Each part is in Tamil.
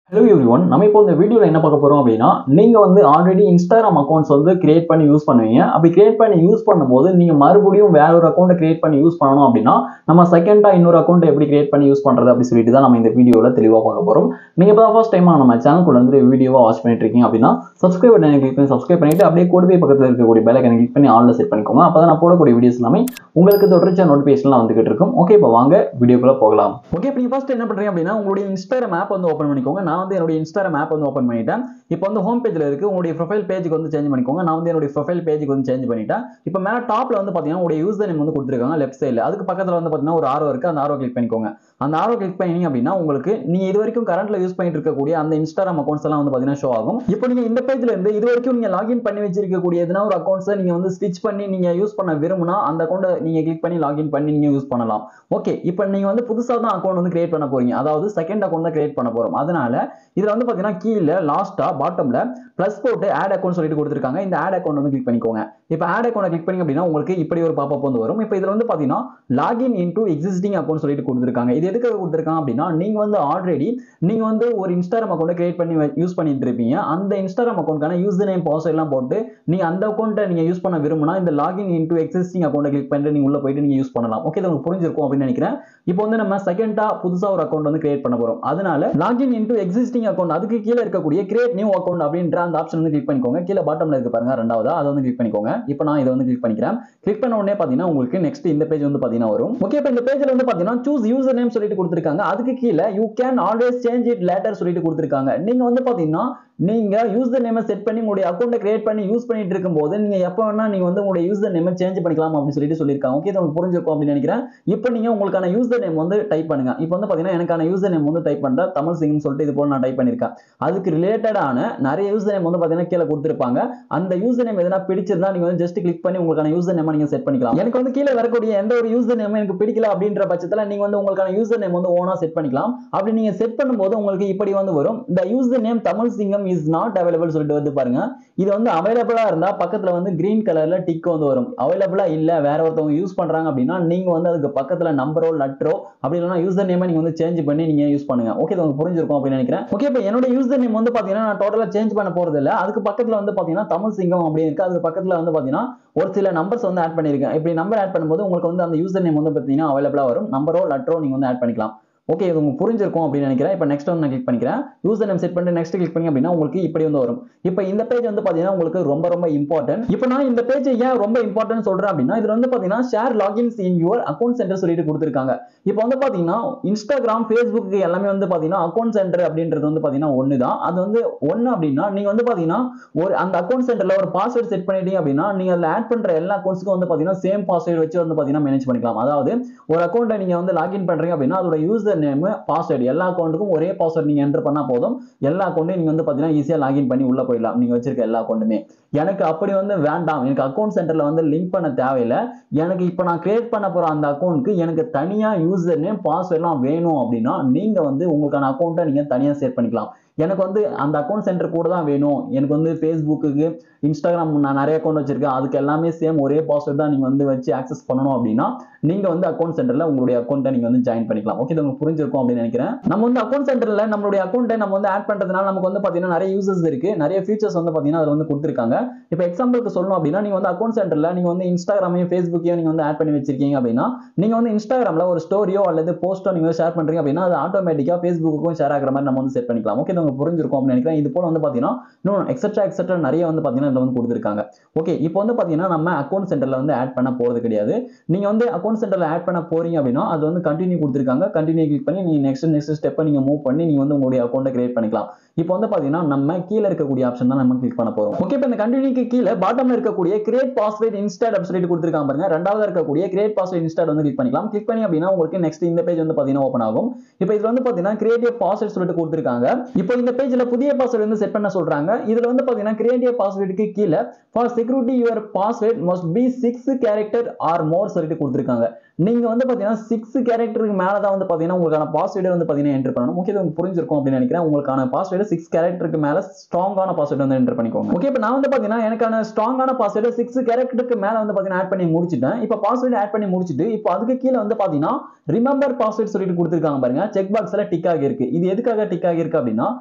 ஹலோ எவ்ரி ஒன் நம்ம இப்போ இந்த வீடியோவில் என்ன பார்க்க போகிறோம் அப்படின்னா நீங்கள் வந்து ஆல்ரெடி இன்ஸ்டாகிராம் அக்கௌண்ட்ஸ் வந்து கிரியேட் பண்ணி யூஸ் பண்ணுவீங்க அப்படி கிரியேட் பண்ணி யூஸ் பண்ணும்போது நீங்கள் மறுபடியும் வேற ஒரு அக்கௌண்ட்டை கிரியேட் பண்ணி யூஸ் பண்ணணும் அப்படின்னா நம்ம செகண்டாக இன்னொரு அக்கௌண்ட்டை எப்படி கிரியேட் பண்ணி யூஸ் பண்ணுறது அப்படி சொல்லிட்டு தான் நம்ம இந்த வீடியோவில் தெளிவாக பார்க்க போகிறோம் நீங்கள் இப்போ தான் ஃபர்ஸ்ட் டைமாக நம்ம சேனலுக்குள்ள வந்து வீடியோவை வாட்ச் பண்ணிட்டு இருக்கீங்க அப்படின்னா சப்ஸ்கிரைப் பட்டன் கிளிக் பண்ணி சப்ஸ்கிரைப் பண்ணிட்டு அப்படியே கூடவே பக்கத்தில் இருக்கக்கூடிய பெல் ஐக்கனை கிளிக் பண்ணி ஆல்ல செட் பண்ணிக்கோங்க அப்போ தான் நான் போடக்கூடிய வீடியோஸ் எல்லாமே உங்களுக்கு தொடர்ச்சியாக நோட்டிஃபிகேஷன்லாம் வந்துகிட்டு இருக்கும் ஓகே இப்போ வாங்க வீடியோக்குள்ள போகலாம் ஓகே இப்போ நீங்கள் ஃபர்ஸ்ட் என்ன பண்ணுறீங்க அப்படின்னா உங்களுடைய இன்ஸ்டாகிராம் ஆப் வந்து ஓப்பன் பண்ணிக்கோங்க நான் வந்து என்னுடைய இன்ஸ்டாகிராம் ஆப் வந்து ஓப்பன் பண்ணிட்டேன் இப்போ வந்து ஹோம் பேஜில் இருக்கு உங்களுடைய ப்ரொஃபைல் பேஜுக்கு வந்து சேஞ்ச் பண்ணிக்கோங்க நான் வந்து என்னுடைய ப்ரொஃபைல் பேஜுக்கு வந்து சேஞ்ச் பண்ணிட்டேன் இப்போ மேலே டாப்ல வந்து பார்த்தீங்கன்னா உங்களுடைய யூசர் நேம் வந்து கொடுத்துருக்காங்க லெஃப்ட் சைடில் அதுக்கு பக்கத்தில் வந்து பார்த்தீங்கன்னா ஒரு ஆரோ இருக்கு அந்த ஆரோ கிளிக் பண்ணிக்கோங்க அந்த ஆரோ கிளிக் பண்ணீங்க அப்படின்னா உங்களுக்கு நீங்க இது வரைக்கும் கரண்ட்ல யூஸ் பண்ணிட்டு இருக்கக்கூடிய அந்த இன்ஸ்டாகிராம் அக்கௌண்ட்ஸ் எல்லாம் வந்து பார்த்தீங்கன்னா ஷோ ஆகும் இப்போ நீங்க இந்த பேஜ்ல இருந்து இது வரைக்கும் நீங்க லாகின் பண்ணி வச்சிருக்கக்கூடிய எதனா ஒரு அக்கௌண்ட்ஸை நீங்க வந்து ஸ்டிச் பண்ணி நீங்க யூஸ் பண்ண விரும்புனா அந்த அக்கௌண்ட்டை நீங்க கிளிக் பண்ணி லாகின் பண்ணி நீங்க யூஸ் பண்ணலாம் ஓகே இப்போ நீங்க வந்து புதுசா தான் அக்கௌண்ட் வந்து கிரியேட் பண்ண போறீங்க அதாவது செகண்ட் அக்கௌண்ட் தான் கிரியேட் பண்ண போறோம் அதனால இதுல வந்து பாத்தீங்கன்னா கீழே லாஸ்டா பாட்டம்ல பிளஸ் போட்டு ஆட் அக்கௌண்ட் சொல்லிட்டு கொடுத்துருக்காங்க இந்த ஆட் அக்கௌண்ட் வந்து கிளிக் பண்ணிக்கோங்க இப்போ ஆட் அக்கௌண்ட் கிளிக் பண்ணி அப்படின்னா உங்களுக்கு இப்படி ஒரு பாப்பப் வந்து வரும் இப்போ இதுல வந்து பாத்தீங்கன்னா லாகின் இன்டு எக்ஸிஸ்டிங் அக்கௌண்ட் சொல்லிட்டு கொடுத்துருக்காங்க இது எதுக்காக கொடுத்துருக்காங்க அப்படின்னா நீங்க வந்து ஆல்ரெடி நீங்க வந்து ஒரு இன்ஸ்டாகிராம் அக்கௌண்ட் கிரியேட் பண்ணி யூஸ் பண்ணிட்டு இருப்பீங்க அந்த இன்ஸ்டாகிராம் அக்கௌண்ட்கான யூசர் நேம் பாஸ்வேர்ட் எல்லாம் போட்டு நீங்க அந்த அக்கௌண்ட்டை நீங்க யூஸ் பண்ண விரும்பினா இந்த login into existing account click பண்ணிட்டு நீங்க உள்ள போயிட்டு நீங்க யூஸ் பண்ணலாம் ஓகே உங்களுக்கு புரிஞ்சிருக்கும் அப்படின்னு நினைக்கிறேன் இப்போ வந்து நம்ம செகண்டா புதுசா ஒரு அக்கௌண்ட் வந்து கிரியேட் பண்ண போறோம் அதனால லாகின் இன்டு எக்ஸிஸ்டிங் அக்கௌண்ட் அதுக்கு கீழே இருக்கக்கூடிய கிரியேட் நியூ அக்கௌண்ட் அப்படின்ற அந்த ஆப்ஷன் வந்து கிளிக் பண்ணிக்கோங்க கீழே பாட்டம்ல இருக்கு பாருங்க ரெண்டாவதா அதை வந்து கிளிக் பண்ணிக்கோங்க இப்போ நான் இதை வந்து கிளிக் பண்ணிக்கிறேன் கிளிக் பண்ண உடனே பாத்தீங்கன்னா உங்களுக்கு நெக்ஸ்ட் இந்த பேஜ் வந்து பாத்தீங்கன்னா வரும் ஓகே இப்போ இந்த பேஜ்ல வந்து பாத்தீங்கன்னா சூஸ் யூசர் நேம் சொல்லிட்டு கொடுத்துருக்காங்க அதுக்கு கீழே you can always change it later சொல்லிட்டு கொடுத்துருக்காங்க நீங்க வந்து பாத்தீங்கன்னா நீங்க யூசர் நேமை செட் பண்ணி உங்களுடைய அக்கௌண்ட்டை கிரியேட் பண்ணி யூஸ் பண்ணிட்டு இருக்கும்போது நீங்க எப்போ வேணா நீங்க வந்து உங்களுடைய யூசர் நேமை சேஞ்ச் பண்ணிக்கலாம் அப்படின்னு சொல்லிட்டு சொல்லியிருக்காங்க ஓகே இது உங்களுக்கு புரிஞ்சிருக்கும் அப்படின்னு நினைக்கிறேன் இப்போ நீங்க உங்களுக்கான யூசர் நேம் வந்து டைப் பண்ணுங்க இப்போ வந்து பாத்தீங்கன்னா எனக்கான யூசர் நேம் வந்து டைப் பண்றேன் தமிழ் சிங்னு சொல்லிட்டு இது போல நான் டைப் பண்ணிருக்கேன் அதுக்கு ரிலேட்டடான நிறைய யூசர் நேம் வந்து பாத்தீங்கன்னா கீழே கொடுத்துருப்பாங்க அந்த யூசர் நேம் எதனா பிடிச்சிருந்தா நீங்க வந்து ஜஸ்ட் கிளிக் பண்ணி உங்களுக்கான யூசர் நேம் நீங்க செட் பண்ணிக்கலாம் எனக்கு வந்து கீழே வரக்கூடிய எந்த ஒரு யூசர் நேம் எனக்கு பிடிக்கல அப்படின்ற பட்சத்துல நீங்க வந்து உங்களுக்கான யூசர் நேம் வந்து ஓனா செட் பண்ணிக்கலாம் அப்படி நீங்க செட் பண்ணும்போது உங்களுக்கு இப்படி வந்து வரும் இந்த யூசர் நேம் தமிழ் சிங்கம் இஸ் நாட் அவைலபிள் சொல்லிட்டு வந்து பாருங்க இது வந்து அவைலபிளா இருந்தா பக்கத்துல வந்து கிரீன் கலர்ல டிக் வந்து வரும் அவைலபிளா இல்ல வேற ஒருத்தவங்க யூஸ் பண்றாங்க அப்படின்னா நீங்க வந்து அதுக்கு பக்கத்துல நம்பரோ லெட்டரோ அப்படி இல்லைனா யூசர் நேமை நீங்க வந்து சேஞ்ச் பண்ணி நீங்க யூஸ் பண்ணுங்க ஓகே இது உங்களுக்கு புரிஞ்சிருக்கும் அப்படின்னு நினைக்கிறேன் ஓகே இப்போ என்னோட யூசர் நேம் வந்து பாத்தீங்கன்னா நான் டோட்டலா சேஞ்ச் பண்ண போறது இல்ல அதுக்கு பக்கத்துல வந்து பாத்தீங்கன்னா தமிழ் சிங்கம் அப்படின்னு இருக்கு அதுக்கு பக்கத்துல வந்து பாத்தீங்கன்னா ஒரு சில நம்பர்ஸ் வந்து ஆட் பண்ணிருக்கேன் இப்படி நம்பர் ஆட் பண்ணும்போது உங்களுக்கு வந்து அந்த யூசர் நேம் வந்து பாத்தீங்கன்னா அவைலபிளா வரும் நம்பரோ லெட்டரோ நீங்க வந்து ஆட் பண்ணிக்கலாம் ஓகே இது உங்களுக்கு புரிஞ்சிருக்கும் அப்படின்னு நினைக்கிறேன் இப்போ நெக்ஸ்ட் வந்து நான் கிளிக் பண்ணிக்கிறேன் யூசர் நேம் செட் பண்ணிட்டு நெக்ஸ்ட் கிளிக் பண்ணி அப்படின்னா உங்களுக்கு இப்படி வந்து வரும் இப்போ இந்த பேஜ் வந்து பார்த்தீங்கன்னா உங்களுக்கு ரொம்ப ரொம்ப இம்பார்ட்டன்ட் இப்போ நான் இந்த பேஜ் ஏன் ரொம்ப இம்பார்ட்டன்ட் சொல்றேன் அப்படின்னா இதுல வந்து பார்த்தீங்கன்னா share logins in your account center சொல்லிட்டு கொடுத்துருக்காங்க இப்போ வந்து பார்த்தீங்கன்னா இன்ஸ்டாகிராம் ஃபேஸ்புக்கு எல்லாமே வந்து பார்த்தீங்கன்னா அக்கௌண்ட் சென்டர் அப்படின்றது வந்து பார்த்தீங்கன்னா ஒன்று தான் அது வந்து ஒன்று அப்படின்னா நீங்கள் வந்து பார்த்தீங்கன்னா ஒரு அந்த அக்கௌண்ட் சென்டரில் ஒரு பாஸ்வேர்ட் செட் பண்ணிட்டீங்க அப்படின்னா நீங்கள் அதில் ஆட் பண்ணுற எல்லா அக்கௌண்ட்ஸ்க்கும் வந்து பார்த்தீங்கன்னா சேம் பாஸ்வேர்டு வச்சு வந்து பார்த்தீங்கன்னா மேனேஜ் பண்ணிக்கலாம் அதாவது ஒரு அக்கௌண்ட்டை நீங்கள் வந்து லாகின் பண்ணுறீங்க அப்படின்னா அதோட யூசர் நேம் பாஸ்வேர்டு எல்லா அக்கௌண்ட்டுக்கும் ஒரே பாஸ்வேர்டு நீங்கள் என்டர் பண்ணால் போதும் எல்லா அக்கௌண்ட்டையும் நீங்கள் வந்து பார்த்தீங்கன்னா ஈஸியாக லாகின் பண்ணி உள்ளே போயிடலாம் நீங்கள் வச்சிருக்க எல்லா அக்கௌண்ட்டுமே எனக்கு அப்படி வந்து வேண்டாம் எனக்கு அக்கௌண்ட் சென்டரில் வந்து லிங்க் பண்ண தேவையில்லை எனக்கு இப்போ நான் கிரியேட் பண்ண போகிற அந்த அக்கௌண்ட்டுக்கு எனக்கு தனியாக யூசர் நேம் பாஸ்வேர்ட்லாம் வேணும் அப்படின்னா நீங்கள் வந்து உங்களுக்கான அக்கௌண்ட்டை நீங்கள் தனியாக செட் பண்ணிக்கலாம் எனக்கு வந்து அந்த அக்கௌண்ட் சென்டர் கூட தான் வேணும் எனக்கு வந்து ஃபேஸ்புக்கு இன்ஸ்டாகிராம் நான் நிறைய அக்கௌண்ட் வச்சிருக்கேன் அதுக்கு எல்லாமே சேம் ஒரே பாஸ்வேர்ட் தான் நீங்கள் வந்து வச்சு ஆக்சஸ் பண்ணணும் அப்படின்னா நீங்கள் வந்து அக்கௌண்ட் சென்டரில் உங்களுடைய அக்கௌண்ட்டை நீங்கள் வந்து ஜாயின் பண்ணிக்கலாம் ஓகே இது உங்களுக்கு புரிஞ்சிருக்கும் அப்படின்னு நினைக்கிறேன் நம்ம வந்து அக்கௌண்ட் சென்டரில் நம்மளுடைய அக்கௌண்ட்டை நம்ம வந்து ஆட் பண்ணுறதுனால நமக்கு வந்து பார்த்தீங்கன்னா நிறைய யூசர்ஸ் இருக்கு நிறைய ஃபீச்சர்ஸ் வந்து பார்த்தீங்கன்னா அதில் வந்து கொடுத்துருக்காங்க இப்போ எக்ஸாம்பிளுக்கு சொல்லணும் அப்படின்னா நீங்கள் வந்து அக்கௌண்ட் சென்டரில் நீங்கள் வந்து இன்ஸ்டாகிராமையும் ஃபேஸ்புக்கையும் நீங்கள் வந்து ஆட் பண்ணி வச்சிருக்கீங்க அப்படின்னா நீங்கள் வந்து இன்ஸ்டாகிராமில் ஒரு ஸ்டோரியோ அல்லது போஸ்ட்டோ நீங்கள் ஷேர் பண்ணுறீங்க அப்படின்னா அது ஆட்டோமேட்டிக்காக ஃபேஸ்புக்கும் ஷேர் ஆகிற மாதிரி நம்ம வந்து செட் பண்ணிக்கலாம் ஓகே உங்களுக்கு புரிஞ்சிருக்கும் அப்படின்னு நினைக்கிறேன் இது போல வந்து பார்த்தீங்கன்னா இன்னும் எக்ஸட்ரா எக்ஸட்ரா நிறைய வந்து பார்த்தீங்கன்னா இதில் வந்து கொடுத்துருக்காங்க ஓகே இப்போ வந்து பார்த்தீங்கன்னா நம்ம அக்கௌண்ட் சென்டரில் வந்து ஆட் பண்ண போகிறது கிடையாது நீங்கள் வந்து அக்கௌண்ட் சென்டரில் ஆட் பண்ண போறீங்க அப்படின்னா அது வந்து கண்டினியூ கொடுத்துருக்காங்க கண்டினியூ கிளிக் பண்ணி நீங்கள் நெக்ஸ்ட் நெக்ஸ்ட் ஸ்டெப்பை நீங்கள் மூவ் பண்ணி நீங்கள் வந்து உங்களுடைய அக்கௌண்ட்டை கிரியேட் பண்ணிக்கலாம் இப்போ வந்து பார்த்தீங்கன்னா நம்ம கீழே இருக்கக்கூடிய ஆப்ஷன் தான் நம்ம கிளிக் பண்ண போகிறோம் ஓகே இப்போ இந்த கண்டினியூக்கு கீழே பாட்டம்ல இருக்கக்கூடிய கிரியேட் பாஸ்வேர்ட் இன்ஸ்டாட் அப்படின்னு சொல்லிட்டு கொடுத்துருக்காங்க பாருங்க ரெண்டாவது இருக்கக்கூடிய கிரியேட் பாஸ்வேர்ட் இன்ஸ்டாட் வந்து கிளிக் பண்ணிக்கலாம் கிளிக் பண்ணி அப்படின்னா உங்களுக்கு நெக்ஸ்ட் இந்த பேஜ் வந்து பார்த்தீங்கன்னா ஓப்பன் ஆகும் இப்போ இது வந்து பார்த்தீங்கன்னா கிரியேட்டிவ் பாஸ்வேர்ட் சொல்லிட்டு கொடுத்துருக்காங்க இப்போ இந்த பேஜ்ல புதிய பாஸ்வேர்ட் வந்து செட் பண்ண சொல்றாங்க இதுல வந்து பார்த்தீங்கன்னா கிரியேட்டிவ் பாஸ்வேர்டுக்கு கீழே for security your password must be six character or more சொல்லிட்டு கொடுத்துருக்காங்க நீங்க வந்து பாத்தீங்கன்னா சிக்ஸ் கேரக்டருக்கு மேல தான் வந்து பாத்தீங்கன்னா உங்களுக்கான பாஸ்வேர்டு வந்து பாத்தீங்கன்னா என்டர் பண்ணணும் ஓகே உங்களுக்கு புரிஞ்சிருக்கும் அப்படின்னு நினைக்கிறேன் உங்களுக்கான பாஸ்வேர்டு சிக்ஸ் கேரக்டருக்கு மேல ஸ்ட்ராங்கான பாஸ்வேர்டு வந்து என்டர் பண்ணிக்கோங்க ஓகே இப்போ நான் வந்து பாத்தீங்கன்னா எனக்கான ஸ்ட்ராங்கான பாஸ்வேர்டு சிக்ஸ் கேரக்டருக்கு மேல வந்து பாத்தீங்கன்னா ஆட் பண்ணி முடிச்சிட்டேன் இப்போ பாஸ்வேர்டு ஆட் பண்ணி முடிச்சிட்டு இப்போ அதுக்கு கீழே வந்து பாத்தீங்கன்னா ரிமெம்பர் பாஸ்வேர்ட் சொல்லிட்டு கொடுத்துருக்காங்க பாருங்க செக் பாக்ஸ்ல டிக் ஆகி இருக்கு இது எதுக்காக டிக் ஆகி இருக்கு அப்படின்னா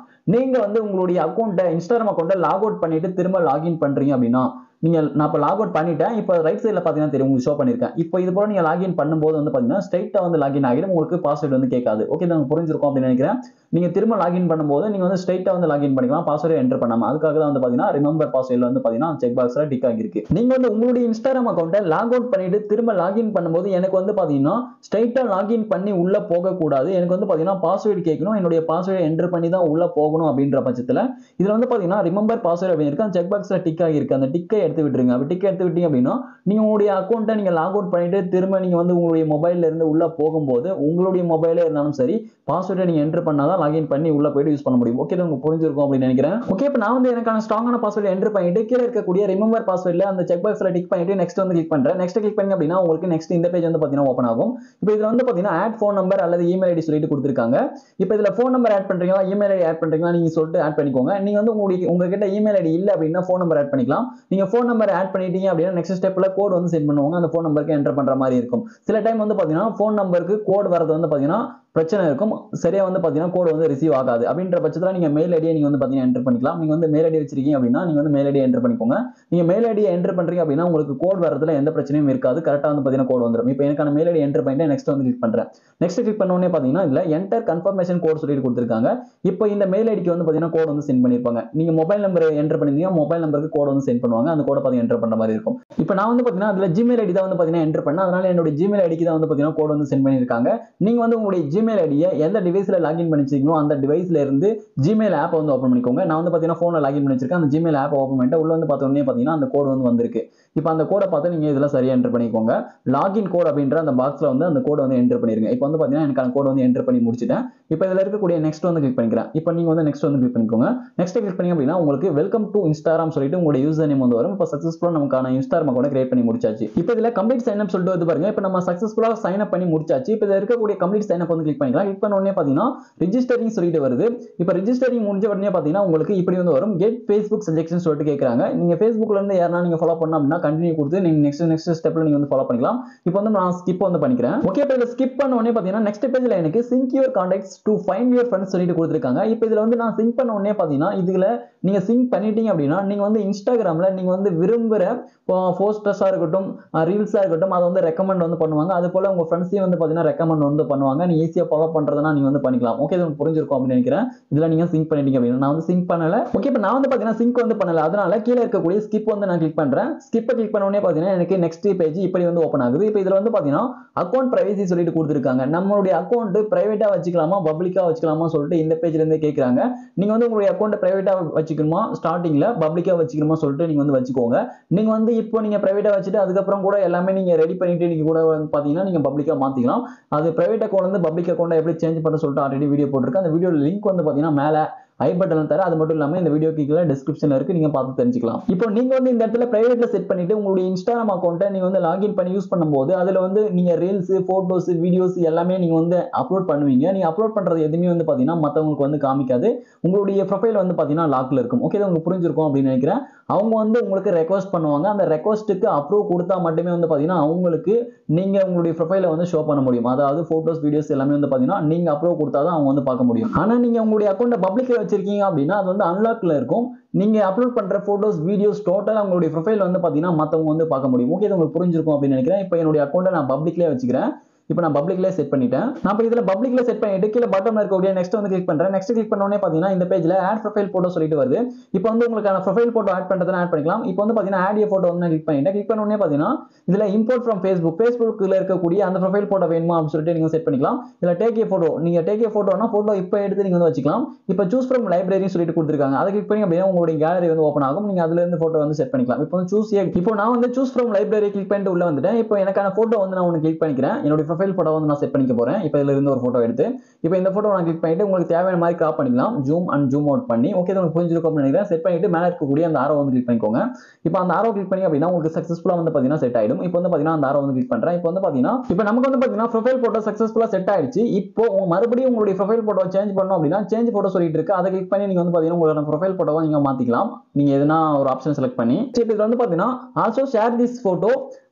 நீங்க வந்து உங்களுடைய அக்கௌண்ட்டை இன்ஸ்டாகிராம் அக்கௌண்ட்டை லாக் அவுட் பண்ணிட்டு திரும்ப லாகின் பண்றீங்க அப்படின்னா நீங்க நான் இப்போ லாக் அவுட் பண்ணிட்டேன் இப்போ ரைட் சைடில் பார்த்தீங்கன்னா தெரியும் உங்களுக்கு ஷோ பண்ணிருக்கேன் இப்போ இது போல நீங்க லாகின் பண்ணும்போது வந்து பார்த்தீங்கன்னா ஸ்ட்ரைட்டாக வந்து லாகின் ஆகிடும் உங்களுக்கு பாஸ்வேர்டு வந்து கேட்காது ஓகே தான் புரிஞ்சிருக்கும் அப்படின்னு நினைக்கிறேன் நீங்க திரும்ப லாகின் பண்ணும்போது நீங்க வந்து ஸ்ட்ரைட்டாக வந்து லாகின் பண்ணிக்கலாம் பாஸ்வேர்டு என்டர் பண்ணாம அதுக்காக தான் வந்து பார்த்தீங்கன்னா ரிமெம்பர் பாஸ்வேர்டில் வந்து பார்த்தீங்கன்னா செக் பாக்ஸ்ல டிக் ஆகிருக்கு நீங்க வந்து உங்களுடைய இன்ஸ்டாகிராம் அக்கௌண்ட்டை லாக் அவுட் பண்ணிட்டு திரும்ப லாகின் பண்ணும்போது எனக்கு வந்து பார்த்தீங்கன்னா ஸ்ட்ரைட்டாக லாகின் பண்ணி உள்ள போகக்கூடாது எனக்கு வந்து பார்த்தீங்கன்னா பாஸ்வேர்டு கேட்கணும் என்னுடைய பாஸ்வேர்டை என்டர் பண்ணி தான் உள்ள போகணும் அப்படின்ற பட்சத்தில் இதுல வந்து பார்த்தீங்கன்னா ரிமெம்பர் பாஸ்வேர்டு அப்படின்னு இருக்கு அந்த செக் பாக்ஸ்ல டிக் ஆகிருக்கு அந்த டிக்கை எடுத்து விட்டுருங்க அப்படி டிக் எடுத்து விட்டீங்க அப்படின்னா நீங்க உங்களுடைய அக்கௌண்ட்டை நீங்க லாக் அவுட் பண்ணிட்டு திரும்ப நீங்க வந்து உங்களுடைய மொபைல்ல இருந்து உள்ள போகும்போது உங்களுடைய மொபைலே இருந்தாலும் சரி பாஸ்வேர்டை நீங்க என்டர் பண்ணாதான் லாகின் பண்ணி உள்ள போயிட்டு யூஸ் பண்ண முடியும் ஓகே உங்களுக்கு புரிஞ்சிருக்கும் அப்படின்னு நினைக்கிறேன் ஓகே இப்போ நான் வந்து எனக்கான ஸ்ட்ராங்கான பாஸ்வேர்டு என்டர் பண்ணிட்டு கீழே இருக்கக்கூடிய ரிமெம்பர் பாஸ்வேர்ட்ல அந்த செக் பாக்ஸ்ல டிக் பண்ணிட்டு நெக்ஸ்ட் வந்து கிளிக் பண்றேன் நெக்ஸ்ட் கிளிக் பண்ணி அப்படின்னா உங்களுக்கு நெக்ஸ்ட் இந்த பேஜ் வந்து பாத்தீங்கன்னா ஓப்பன் ஆகும் இப்போ இதுல வந்து பாத்தீங்கன்னா ஆட் ஃபோன் நம்பர் அல்லது இமெயில் ஐடி சொல்லிட்டு கொடுத்துருக்காங்க இப்போ இதுல ஃபோன் நம்பர் ஆட் பண்றீங்களா இமெயில் ஐடி ஆட் பண்றீங்களா நீங்க சொல்லிட்டு ஆட் பண்ணிக்கோங்க நீங்க வந்து உங்களுக்கு உங்ககிட்ட இமெயில் ஐடி இல்ல அப்படின்னா ஃபோன் நம்பர் ஆட் பண்ணிக்கலாம் நீங்க ஃபோன் நம்பர் ஆட் பண்ணிட்டீங்க அப்படின்னா நெக்ஸ்ட் ஸ்டெப்ல கோட் வந்து சென்ட் பண்ணுவாங்க அந்த ஃபோன் நம்பருக்கு என்டர் பண்ற மாதிரி இருக்கும் சில டைம் வந்து பாத்தீங்கன்னா ஃபோன் நம்பருக்கு கோட் வரது வந்து பாத்தீங்கன்னா பிரச்சனை இருக்கும் சரியா வந்து பாத்தீங்கன்னா கோட் வந்து ரிசீவ் ஆகாது அப்படின்ற பட்சத்தில் நீங்க மெயில் ஐடியை நீங்க வந்து பாத்தீங்கன்னா என்டர் பண்ணிக்கலாம் நீங்க வந்து மெயில் ஐடி வச்சிருக்கீங்க அப்படின்னா நீங்க வந்து மெயில் ஐடியை என்டர் பண்ணிக்கோங்க நீங்க மெயில் ஐடியை என்டர் பண்றீங்க அப்படின்னா உங்களுக்கு கோட் வரதுல எந்த பிரச்சனையும் இருக்காது கரெக்டா வந்து பாத்தீங்கன்னா கோட் வந்துடும் இப்போ எனக்கான மெயில் ஐடி என்டர் பண்ணிட்டு நெக்ஸ்ட் வந்து கிளிக் பண்றேன் நெக்ஸ்ட் கிளிக் பண்ண உடனே பாத்தீங்கன்னா இதுல என்டர் கன்ஃபர்மேஷன் கோட் சொல்லிட்டு கொடுத்துருக்காங்க இப்போ இந்த மெயில் ஐடிக்கு வந்து பாத்தீங்கன்னா கோட் வந்து சென்ட் பண்ணிருப்பாங்க நீங்க மொபைல் நம்பர் என்டர் பண்ணிருந்தீங்க மொபைல் நம்பருக்கு கோட் வந்து சென்ட் பண்ணுவாங்க அந்த கோட பாத்தீங்கன்னா என்டர் பண்ற மாதிரி இருக்கும் இப்போ நான் வந்து பாத்தீங்கன்னா அதுல ஜிமெயில் ஐடி தான் வந்து பாத்தீங்கன்னா என்டர் பண்ணேன் அதனால என்னோட ஜிமெயில் ஐடிக்கு தான் வந்து பாத்தீங்கன்னா கோட் வந்து சென்ட் பண்ணிருக்காங்க நீங்க வந்து உங்களுடைய ஜிமெயில் ஐடியை எந்த டிவைஸ்ல லாகின் பண்ணி வச்சிருக்கீங்களோ அந்த டிவைஸ்ல இருந்து ஜிமெயில் ஆப் வந்து ஓப்பன் பண்ணிக்கோங்க நான் வந்து பாத்தீங்கன்னா போன்ல லாகின் பண்ணி வச்சிருக்கேன் அந்த ஜிமெயில் ஆப் ஓப்பன் பண்ணிட்டு உள்ள வந்து பார்த்த உடனே பாத்தீங்கன்னா அந்த கோட் வந்து வந்திருக்கு இப்போ அந்த கோடை பார்த்து நீங்க இதுல சரியா என்டர் பண்ணிக்கோங்க லாகின் கோட் அப்படின்ற அந்த பாக்ஸ்ல வந்து அந்த கோட் வந்து என்டர் பண்ணிருங்க இப்போ வந்து பாத்தீங்கன்னா எனக்கு அந்த கோட் வந்து என்டர் பண்ணி முடிச்சிட்டேன் இப்போ இதுல இருக்கக்கூடிய நெக்ஸ்ட் வந்து கிளிக் பண்ணிக்கிறேன் இப்போ நீங்க வந்து நெக்ஸ்ட் வந்து கிளிக் பண்ணிக்கோங்க நெக்ஸ்ட் கிளிக் பண்ணீங்க அப்படின்னா உங்களுக்கு வெல்கம் டு இன்ஸ்டாகிராம் சொல்லிட்டு உங்களுடைய யூசர் நேம் வந்து வரும் இப்போ சக்ஸஸ்ஃபுல்லா நமக்கான இன்ஸ்டாகிராம் அக்கௌண்ட் கிரியேட் பண்ணி முடிச்சாச்சு இப்போ இதுல கம்ப்ளீட் சைன் அப் சொல்லிட்டு வந்து பாருங்க இப்போ நம்ம சக்ஸஸ்ஃபுல்லா சைன் அப் பண்ணி முடிச்சாச்சு இப்போ இதுல இருக்கக்கூடிய கம்ப்ளீட் சைன் அப் வந்து கிளிக் பண்ணிக்கலாம் கிளிக் பண்ண உடனே பாத்தீங்கன்னா ரிஜிஸ்டரிங் சொல்லிட்டு வருது இப்போ ரிஜிஸ்டரிங் முடிஞ்ச உடனே பாத்தீங்கன்னா உங்களுக்கு இப்படி வந்து வரும் கெட் ஃபேஸ்புக் சஜெக்ஷன் சொல்லிட்டு கேட்கறாங்க நீங்க ஃபேஸ்புக்ல இருந்து யாரா நீங்க ஃபாலோ பண்ணணும் அப்படின்னா கண்டினியூ கொடுத்து நீங்க நெக்ஸ்ட் நெக்ஸ்ட் ஸ்டெப்ல நீங்க வந்து ஃபாலோ பண்ணிக்கலாம் இப்போ வந்து நான் ஸ்கிப் வந்து பண்ணிக்கிறேன் ஓகே இப்போ இதில் ஸ்கிப் பண்ண உடனே பாத்தீங்கன்னா நெக்ஸ்ட் பேஜ்ல எனக்கு sync your contacts to find your friends சொல்லிட்டு கொடுத்துருக்காங்க இப்போ இதுல வந்து நான் சிங்க் பண்ண உடனே பாத்தீங்கன்னா இதுல நீங்க சிங்க் பண்ணிட்டீங்க அப்படின்னா நீங்க வந்து இன்ஸ்டாகிராம்ல நீங்க வந்து விரும்புற போஸ்டர்ஸா இருக்கட்டும் ரீல்ஸா இருக்கட்டும் அதை வந்து ரெக்கமெண்ட் வந்து பண்ணுவாங்க அது போல உங்க ஃப்ரெண்ட்ஸையும் வந்து பாத்தீங்கன்னா ரெக்கமெண்ட் வந்து பண்ணுவாங்க நீங்க ஈஸியா ஃபாலோ பண்றதுனா நீங்க வந்து பண்ணிக்கலாம் ஓகே இது உங்களுக்கு புரிஞ்சிருக்கும் அப்படின்னு நினைக்கிறேன் இதுல நீங்க சிங்க் பண்ணிட்டீங்க அப்படின்னா நான் வந்து சிங்க் பண்ணல ஓகே இப்போ நான் வந்து பாத்தீங்கன்னா சிங்க் வந்து பண்ணல அதனால கீழே இருக்கக்கூடிய ஸ்கிப் வந்து நான் கிளிக் பண்றேன் ஸ்கிப்பை கிளிக் பண்ண உடனே பாத்தீங்கன்னா எனக்கு நெக்ஸ்ட் பேஜ் இப்படி வந்து ஓப்பன் ஆகுது இப்போ இதுல வந்து பாத்தீங்கன்னா அக்கௌண்ட் பிரைவசி சொல்லிட்டு கொடுத்துருக்காங்க நம்மளுடைய அக்கௌண்ட் பிரைவேட்டா வச்சுக்கலாமா பப்ளிக்கா வச்சுக்கலாமா சொல்லிட்டு இந்த பேஜ்ல இருந்து கேட்கறாங்க நீங்க வந்து உங்களுடைய அக்கௌண்ட் பிரைவேட்டா வச்சுக்கணுமா ஸ்டார்டிங்ல பப்ளிக்கா வச்சுக்கணுமா சொல்லிட்டு நீங்க வந்து வச்சுக்கோங்க நீங்க வந்து இப்போ நீங்க பிரைவேட்டா வச்சுட்டு அதுக்கப்புறம் கூட எல்லாமே நீங்க ரெடி பண்ணிட்டு நீங்க கூட வந்து பாத்தீங்கன்னா நீங்க பப்ளிக்கா மாத்திக்கலாம் அது பிரைவேட் அக்கௌண்ட் வந்து பப்ளிக் அக்கௌண்ட் எப்படி சேஞ்ச் பண்ண சொல்லிட்டு ஆல்ரெடி வீடியோ போட்டிருக்கேன் அந்த வீடியோ லிங்க் வந்து பாத்தீங்கன்னா மேல ஐ பட்டன் தர அது மட்டும் இல்லாம இந்த வீடியோ கீழே டிஸ்கிரிப்ஷன்ல இருக்கு நீங்க பார்த்து தெரிஞ்சுக்கலாம் இப்போ நீங்க வந்து இந்த இடத்துல பிரைவேட்ல செட் பண்ணிட்டு உங்களுடைய இன்ஸ்டாகிராம் அக்கௌண்ட்டை நீங்க வந்து லாகின் பண்ணி யூஸ் பண்ணும்போது அதுல வந்து நீங்க ரீல்ஸ் போட்டோஸ் வீடியோஸ் எல்லாமே நீங்க வந்து அப்லோட் பண்ணுவீங்க நீங்க அப்லோட் பண்றது எதுவுமே வந்து பாத்தீங்கன்னா மத்தவங்களுக்கு வந்து காமிக்காது உங்களுடைய ப்ரொஃபைல் வந்து பாத்தீங்கன்னா லாக்ல இருக்கும் ஓகே உங்களுக்கு புரிஞ்சிருக்கும் அப்படின்னு நினைக்கிறேன் அவங்க வந்து உங்களுக்கு ரெக்வஸ்ட் பண்ணுவாங்க அந்த ரெக்வஸ்ட்டுக்கு அப்ரூவ் கொடுத்தா மட்டுமே வந்து பாத்தீங்கன்னா அவங்களுக்கு நீங்க உங்களுடைய ப்ரொஃபைலை வந்து ஷோ பண்ண முடியும் அதாவது போட்டோஸ் வீடியோஸ் எல்லாமே வந்து பாத்தீங்கன்னா நீங்க அப்ரூவ் கொடுத்தா தான் அவங்க வந்து பார்க்க முடியும் ஆனா நீங்க உங்களுடைய அக்கௌண்ட்டை பப்ளிக்ல வச்சிருக்கீங்க அப்படின்னா அது வந்து அன்லாக்ல இருக்கும் நீங்க அப்லோட் பண்ற போட்டோஸ் வீடியோஸ் டோட்டலா உங்களுடைய ப்ரொஃபைல் வந்து பாத்தீங்கன்னா மத்தவங்க வந்து பார்க்க முடியும் ஓகே இது உங்களுக்கு புரிஞ்சிருக்கும் அப்படின்னு நினைக்கிறேன் இப்போ என்னுடைய அக்கௌண்ட்டை நான் பப்ளிக்லேயே வச்சுக்கிறேன் இப்போ நான் பப்ளிக்ல செட் பண்ணிட்டேன் நான் இப்போ இதுல பப்ளிக்ல செட் பண்ணிட்டு கீழே பட்டன்ல இருக்கக்கூடிய நெக்ஸ்ட் வந்து கிளிக் பண்றேன் நெக்ஸ்ட் கிளிக் பண்ண உடனே பாத்தீங்கன்னா இந்த பேஜ்ல ஆட் ப்ரொஃபைல் போட்டோ சொல்லிட்டு வருது இப்போ வந்து உங்களுக்கான ப்ரொஃபைல் போட்டோ ஆட் பண்றதுனா ஆட் பண்ணிக்கலாம் இப்போ வந்து பாத்தீங்கன்னா ஆட் ஏ போட்டோ வந்து கிளிக் பண்ணிட்டேன் கிளிக் பண்ண உடனே பாத்தீங்கன்னா இதுல இம்போர்ட் ஃப்ரம் ஃபேஸ்புக் ஃபேஸ்புக்ல இருக்கக்கூடிய அந்த ப்ரொஃபைல் போட்டோ வேணுமா அப்படின்னு சொல்லிட்டு நீங்க செட் பண்ணிக்கலாம் இதுல டேக் ஏ போட்டோ நீங்க டேக் ஏ போட்டோனா போட்டோ இப்போ எடுத்து நீங்க வந்து வச்சுக்கலாம் இப்போ சூஸ் ஃப்ரம் லைப்ரரி சொல்லிட்டு கொடுத்துருக்காங்க அதை கிளிக் பண்ணி அப்படின்னா உங்களுடைய கேலரி வந்து ஓப்பன் ஆகும் நீங்க அதுல இருந்து போட்டோ வந்து செட் பண்ணிக்கலாம் இப்போ வந்து சூஸ் இப்போ நான் வந்து சூஸ் ஃப்ரம் லைப்ரரி கிளிக் பண்ணிட்டு உள்ள வந்துட்டேன் இப்போ எனக்கான போட்டோ வந்து நான் ஒன்று கிளிக் பண்ணிக்கிறேன் என்னோட ப்ரொஃபைல் போட்டோ வந்து நான் செட் பண்ணிக்க போறேன் இப்போ இதுல இருந்து ஒரு போட்டோ எடுத்து இப்போ இந்த போட்டோ நான் கிளிக் பண்ணிட்டு உங்களுக்கு தேவையான மாதிரி கிராப் பண்ணிக்கலாம் ஜூம் அண்ட் ஜூம் அவுட் பண்ணி ஓகே உங்களுக்கு புரிஞ்சிருக்கும் அப்படின்னு நினைக்கிறேன் செட் பண்ணிட்டு மேலே இருக்கக்கூடிய அந்த ஆரோ வந்து கிளிக் பண்ணிக்கோங்க இப்போ அந்த ஆரோ கிளிக் பண்ணி அப்படின்னா உங்களுக்கு சக்ஸஸ்ஃபுல்லாக வந்து பார்த்தீங்கன்னா செட் ஆயிடும் இப்போ வந்து பார்த்தீங்கன்னா அந்த ஆரோ வந்து கிளிக் பண்றேன் இப்போ வந்து பார்த்தீங்கன்னா இப்போ நமக்கு வந்து பார்த்தீங்கன்னா ப்ரொஃபைல் போட்டோ சக்ஸஸ்ஃபுல்லாக செட் ஆயிடுச்சு இப்போ உங்க மறுபடியும் உங்களுடைய ப்ரொஃபைல் போட்டோ சேஞ்ச் பண்ணணும் அப்படின்னா சேஞ்ச் போட்டோ சொல்லிட்டு இருக்கு அதை கிளிக் பண்ணி நீங்க வந்து பார்த்தீங்கன்னா உங்களோட ப்ரொஃபைல் போட்டோவை நீங்க மாத்திக்கலாம் நீங்க எதனா ஒரு ஆப்ஷன் செலக்ட் பண்ணி இப்போ இது வந்து பார்த்தீங்கன்னா also share this photo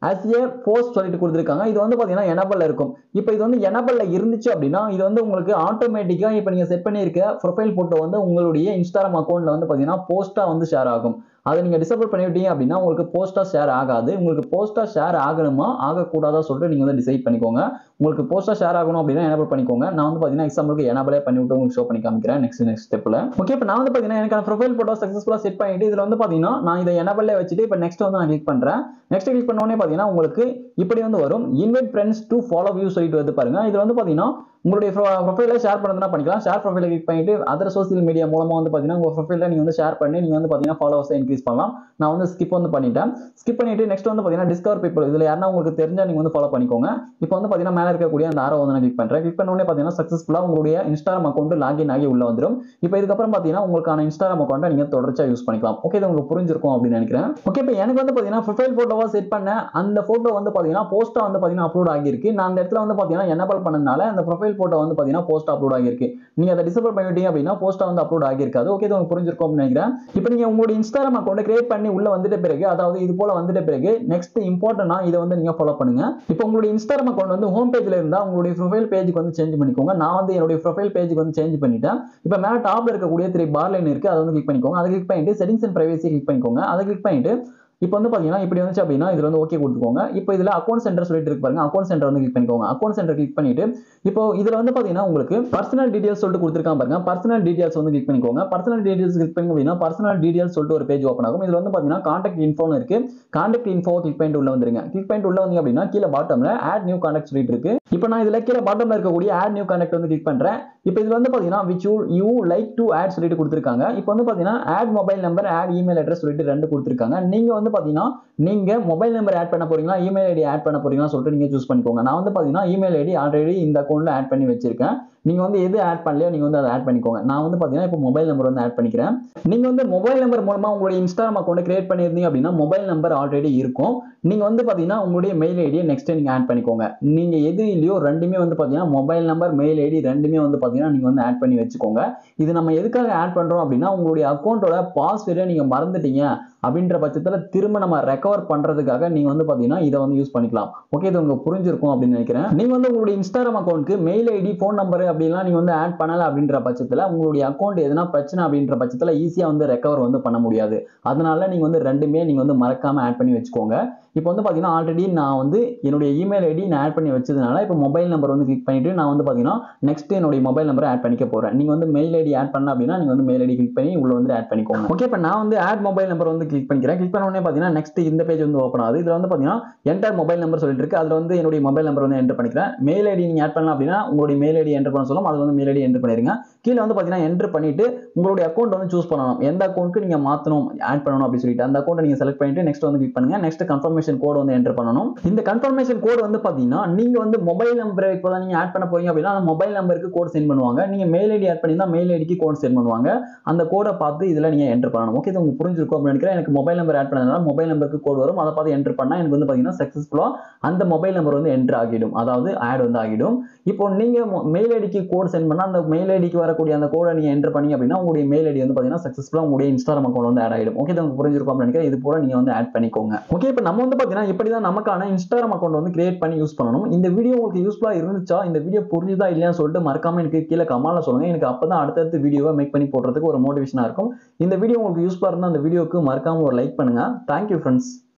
as a post சொல்லிட்டு கொடுத்துருக்காங்க இது வந்து பார்த்தீங்கன்னா எனபிள் இருக்கும் இப்போ இது வந்து எனபிள்ல இருந்துச்சு அப்படின்னா இது வந்து உங்களுக்கு ஆட்டோமேட்டிக்காக இப்போ நீங்கள் செட் பண்ணியிருக்க ப்ரொஃபைல் ஃபோட்டோ வந்து உங்களுடைய இன்ஸ்டாகிராம் அக்கௌண்ட்ல வந்து பார்த்தீங்கன்னா போஸ்ட்டாக வந்து ஷேர் ஆகும் அதை நீங்கள் டிசபிள் பண்ணிவிட்டீங்க அப்படின்னா உங்களுக்கு போஸ்ட்டாக ஷேர் ஆகாது உங்களுக்கு போஸ்ட்டாக ஷேர் ஆகணுமா ஆகக்கூடாதா சொல்லிட்டு நீங்கள் வந்து டிசைட் பண்ணிக்கோங்க உங்களுக்கு போஸ்ட்டாக ஷேர் ஆகணும் அப்படின்னா எனபிள் பண்ணிக்கோங்க நான் வந்து பார்த்தீங்கன்னா எக்ஸாம்பிளுக்கு எனபிளே பண்ணி விட்டு உங்களுக்கு ஷோ பண்ணி காமிக்கிறேன் நெக்ஸ்ட் நெக்ஸ்ட் ஸ்டெப்பில் ஓகே இப்போ நான் வந்து பார்த்தீங்கன்னா எனக்கு ப்ரொஃபைல் ஃபோட்டோ சக்ஸஸ்ஃபுல்லாக செட் பண்ணிட்டு இதில் வந்து பார்த்தீங்கன்னா நான் இதை எனபிளே வச்சுட்டு இப்போ நெக்ஸ்ட் வந்து நான் கிளிக் பண்ணுறேன் நெக்ஸ்ட் கிளிக் பண்ணோடனே பார்த்தீங்கன்னா உங்களுக்கு இப்படி வந்து வரும் invite friends to follow view சொல்லிட்டு வந்து பாருங்க இது வந்து பார்த்தீங்கன்னா உங்களுடைய ப்ரொஃபைல ஷேர் பண்ணுறதுனா பண்ணிக்கலாம் ஷேர் ப்ரொஃபைல கிளிக் பண்ணிட்டு அதர் சோசியல் மீடியா மூலமா வந்து பார்த்தீங்கன்னா உங்க ப்ரொஃபைல நீங்க வந்து ஷேர் பண்ணி நீங்க வந்து பார்த்தீங்கன்னா ஃபாலோவர்ஸ் இன்க்ரீஸ் பண்ணலாம் நான் வந்து ஸ்கிப் வந்து பண்ணிட்டேன் ஸ்கிப் பண்ணிட்டு நெக்ஸ்ட் வந்து பார்த்தீங்கன்னா டிஸ்கவர் பீப்பிள் இதுல யாரா உங்களுக்கு தெரிஞ்சா நீங்க வந்து ஃபாலோ பண்ணிக்கோங்க இப்போ வந்து பார்த்தீங்கன்னா மேலே இருக்கக்கூடிய அந்த ஆரோ வந்து நான் கிளிக் பண்றேன் கிளிக் பண்ண உடனே பார்த்தீங்கன்னா சக்ஸஸ்ஃபுல்லாக உங்களுடைய இன்ஸ்டாகிராம் அக்கௌண்ட் லாகின் ஆகி உள்ள வந்துடும் இப்போ இதுக்கப்புறம் பார்த்தீங்கன்னா உங்களுக்கான இன்ஸ்டாகிராம் அக்கௌண்ட்டை நீங்க தொடர்ச்சியா யூஸ் பண்ணிக்கலாம் ஓகே இது உங்களுக்கு புரிஞ்சிருக்கும் அப்படின்னு நினைக்கிறேன் ஓகே இப்போ எனக்கு வந்து பார்த்தீங்கன்னா ப்ரொஃபைல் ஃபோட்டோவா செட் பண்ண அந்த ஃபோட்டோ வந்து பார்த்தீங்கன்னா போஸ்டா வந்து பார்த்தீங்கன்னா அப்லோட் ஆகியிருக்கு நான் அந்த இடத்துல வந்து பார்த்தீங்கன்னா எனபிள் பண்ணதுனால அந்த ப்ரொஃபைல் ஃபோட்டோ வந்து பார்த்தீங்கன்னா போஸ்ட் அப்லோட் ஆகியிருக்கு நீங்க அதை டிசபிள் பண்ணிட்டீங்க அப்படின்னா போஸ்டா வந்து அப்லோட் ஆகியிருக்காது ஓகே இது உங்களுக்கு புரிஞ்சிருக்கும் அப்படின்னு நினைக்கிறேன் இப்போ நீங்க உங்களுடைய இன்ஸ்டாகிராம் அக்கௌண்ட் கிரியேட் பண்ணி உள்ள வந்துட்ட பிறகு அதாவது இது போல வந்துட்ட பிறகு நெக்ஸ்ட் இம்பார்ட்டனா இதை வந்து நீங்க ஃபாலோ பண்ணுங்க இப்போ உங்களுடைய இன்ஸ்டாகிராம் அக்கௌண்ட் வந்து ஹோம் பேஜ்ல இருந்தா உங்களுடைய ப்ரொஃபைல் பேஜுக்கு வந்து சேஞ்ச் பண்ணிக்கோங்க நான் வந்து என்னுடைய ப்ரொஃபைல் பேஜுக்கு வந்து சேஞ்ச் பண்ணிட்டேன் இப்போ மேல டாப்ல இருக்கக்கூடிய த்ரீ பார் லைன் இருக்கு அதை வந்து கிளிக் பண்ணிக்கோங்க அதை கிளிக் பண்ணிட்டு செட்டிங்ஸ் அண்ட் பிரைவசி கிளிக் பண்ணிக்கோங்க அதை கிளிக் பண்ணிட்டு இப்போ வந்து பாத்தீங்கன்னா இப்படி வந்துச்சு அப்படின்னா இதுல வந்து ஓகே கொடுத்துக்கோங்க இப்போ இதுல அக்கௌண்ட் சென்டர் சொல்லிட்டு இருக்கு பாருங்க அக்கௌண்ட் சென்டர் வந்து கிளிக் பண்ணிக்கோங்க அக்கௌண்ட் சென்டர் கிளிக் பண்ணிட்டு இப்போ இதுல வந்து பாத்தீங்கன்னா உங்களுக்கு பர்சனல் டீடைல்ஸ் சொல்லிட்டு கொடுத்துருக்காங்க பாருங்க பர்சனல் டீடைல்ஸ் வந்து கிளிக் பண்ணிக்கோங்க பர்சனல் டீடைல்ஸ் கிளிக் பண்ணி அப்படின்னா பர்சனல் டீடைல்ஸ் சொல்லிட்டு ஒரு பேஜ் ஓப்பன் ஆகும் இதுல வந்து பாத்தீங்கன்னா கான்டாக்ட் இன்ஃபோன்னு இருக்கு கான்டாக்ட் இன்ஃபோ கிளிக் பண்ணிட்டு உள்ள வந்துருங்க கிளிக் பண்ணிட்டு உள்ள வந்தீங்க அப்படின்னா கீழே பாட்டம்ல ஆட் நியூ கான்டாக்ட் சொல்லிட்டு இருக்கு இப்போ நான் இதுல கீழே பாட்டம்ல இருக்கக்கூடிய ஆட் நியூ கான்டாக்ட் வந்து கிளிக் பண்றேன் இப்போ இதுல வந்து பாத்தீங்கன்னா which you you like to add சொல்லிட்டு கொடுத்துருக்காங்க இப்போ வந்து பாத்தீங்கன்னா add mobile number add email address சொல்லிட்டு ரெண்டு கொடுத்துருக்காங்க நீங்க வந்து பாத்தீங்கன்னா நீங்க மொபைல் நம்பர் ஆட் பண்ண போறீங்களா இமெயில் ஐடி ஆட் பண்ண போறீங்களா சொல்லிட்டு நீங்க சூஸ் பண்ணிக்கோங்க நான் வந்து பாத்தீங்கன்னா இமெயில் ஐடி ஆல்ரெடி இந்த அக்கௌண்ட்ல ஆட் பண்ணி வச்சிருக்கேன் நீங்க வந்து எது ஆட் பண்ணலையோ நீங்க வந்து அதை ஆட் பண்ணிக்கோங்க நான் வந்து பாத்தீங்கன்னா இப்போ மொபைல் நம்பர் வந்து ஆட் பண்ணிக்கிறேன் நீங்க வந்து மொபைல் நம்பர் மூலமா உங்களுடைய இன்ஸ்டாகிராம் அக்கௌண்ட் கிரியேட் பண்ணியிருந்தீங்க அப்படின்னா மொபைல் நம்பர் ஆல்ரெடி இருக்கும் நீங்க வந்து பாத்தீங்கன்னா உங்களுடைய மெயில் ஐடியை நெக்ஸ்ட் நீங்க ஆட் பண்ணிக்கோங்க நீங்க எது இல்லையோ ரெண்டுமே வந்து பாத்தீங்கன்னா மொபைல் நம்பர் மெயில் ஐடி ரெண்டுமே வந்து பாத்தீங்கன்னா நீங்க வந்து ஆட் பண்ணி வச்சுக்கோங்க இது நம்ம எதுக்காக ஆட் பண்றோம் அப்படின்னா உங்களுடைய அக்கௌண்ட்டோட பாஸ்வேர்டை நீங்க மறந்துட்டீங்க அப்படின்ற பட்சத்துல திரும்ப நம்ம ரெக்கவர் பண்றதுக்காக நீங்க வந்து பாத்தீங்கன்னா இதை வந்து யூஸ் பண்ணிக்கலாம் ஓகே இது உங்களுக்கு புரிஞ்சிருக்கும் அப்படின்னு நினைக்கிறேன் நீங்க வந்து உங்களுடைய இன்ஸ்டாகிராம் அக்கௌண்ட்க்கு மெயில் ஐடி ஃபோன் நம்பர் அப்படிலாம் நீங்க வந்து ஆட் பண்ணல அப்படின்ற பட்சத்துல உங்களுடைய அக்கௌண்ட் எதனா பிரச்சனை அப்படின்ற பட்சத்துல ஈஸியா வந்து ரெக்கவர் வந்து பண்ண முடியாது அதனால நீங்க வந்து ரெண்டுமே நீங்க வந்து மறக்காம ஆட் பண்ணி வச்சுக்கோங்க இப்போ வந்து பாத்தீங்கன்னா ஆல்ரெடி நான் வந்து என்னுடைய இமெயில் ஐடி நான் ஆட் பண்ணி வச்சதுனால இப்போ மொபைல் நம்பர் வந்து கிளிக் பண்ணிட்டு நான் வந்து பாத்தீங்கன்னா நெக்ஸ்ட் என்னுடைய மொபைல் நம்பரை ஆட் பண்ணிக்க போறேன் நீங்க வந்து மெயில் ஐடி ஆட் பண்ண அப்படின்னா நீங்க வந்து மெயில் ஐடி கிளிக் பண்ணி உள்ள வந்து ஆட் பண்ணிக்கோங்க ஓகே இப்போ நான் வந்து ஆட் மொபைல் நம்பர் வந்து கிளிக் பண்ணிக்கிறேன் கிளிக் பண்ண உடனே பாத்தீங்கன்னா நெக்ஸ்ட் இந்த பேஜ் வந்து ஓப்பன் ஆகுது இதுல வந்து பாத்தீங்கன்னா என்டர் மொபைல் நம்பர் சொல்லிட்டு இருக்கு அதுல வந்து என்னுடைய மொபைல் நம்பர் வந்து என்டர் பண்ணிக்கிறேன் மெயில் ஐடி நீங்க ஆட் பண்ணலாம் அப்படின்னா உங்களுடைய மெயில் ஐடி என்டர் பண்ண சொல்லும் அது வந்து மெயில் ஐடி என்டர் பண்ணிருங்க கீழே வந்து பாத்தீங்கன்னா என்டர் பண்ணிட்டு உங்களுடைய அக்கௌண்ட் வந்து சூஸ் பண்ணணும் எந்த அக்கௌண்ட்க்கு நீங்க மாத்தணும் ஆட் பண்ணணும் அப்படின்னு சொல்லிட்டு அந்த அக்கௌண்ட் நீங்க செலக்ட் பண்ணிட்டு நெக்ஸ்ட் வந்து கிளிக் பண்ணுங்க நெக்ஸ்ட் கன்ஃபர்மேஷன் கோட் வந்து என்டர் பண்ணணும் இந்த கன்ஃபர்மேஷன் கோட் வந்து பாத்தீங்கன்னா நீங்க வந்து மொபைல் நம்பர் இப்போ நீங்க ஆட் பண்ண போறீங்க அப்படின்னா அந்த மொபைல் நம்பருக்கு கோட் சென்ட் பண்ணுவாங்க நீங்க மெயில் ஐடி ஆட் பண்ணியிருந்தா மெயில் ஐடிக்கு கோட் சென்ட் பண்ணுவாங்க அந்த கோடை பார்த்து இதுல நீங்க என்டர் பண்ணணும் ஓகே இது உங்களுக்கு புரிஞ்சிருக்கும் அப்படின்னு நினைக்கிறேன் எனக்கு மொபைல் நம்பர் ஆட் பண்ணதுனால மொபைல் நம்பருக்கு கோட் வரும் அதை பார்த்து என்டர் பண்ணா எனக்கு வந்து பாத்தீங்கன்னா சக்சஸ்ஃபுல்லா அந்த மொபைல் நம்பர் வந்து என்டர் ஆகிடும் அதாவது ஆட் வந்து ஆகிடும் இப்போ நீங்க மெயில் ஐடிக்கு கோட் சென்ட் பண்ணா அந்த மெயில் ஐடிக்கு வரக்கூடிய அந்த கோடை நீங்க என்டர் பண்ணீங்க அப்படின்னா உங்களுடைய மெயில் ஐடி வந்து பாத்தீங்கன்னா சக்சஸ்ஃபுல்லா உங்களுடைய இன்ஸ்டாகிராம் அக்கௌண்ட் வந்து ஆட் ஆகிடும் ஓகே இது உங்களுக்கு புரிஞ்சிருக்கும் அப்படின்னு நினைக்கிறேன் இது போல நீங்க வந்து ஆட் பண்ணிக்கோங்க ஓகே இப்போ நம்ம வந்து பாத்தீங்கன்னா இப்படி தான் நமக்கான இன்ஸ்டாகிராம் அக்கௌண்ட் வந்து கிரியேட் பண்ணி யூஸ் பண்ணணும் இந்த வீடியோ உங்களுக்கு யூஸ்ஃபுல்லா இருந்துச்சா இந்த வீடியோ புரிஞ்சுதா இல்லையான்னு சொல்லிட்டு மறக்காம எனக்கு கீழே கமால சொல்லுங்க எனக்கு அப்பதான் அடுத்தடுத்து வீடியோவை மேக் பண்ணி போடுறதுக்கு ஒரு மோட்டிவேஷனா இருக்கும் இந்த வீடியோ உங்களுக்கு யூஸ்ஃபுல்லா இருந்தா அந்த வீடியோக்கு மறக்காம ஒரு லைக் பண்ணுங்க தேங்க்யூ ஃப்ரெண்ட்ஸ்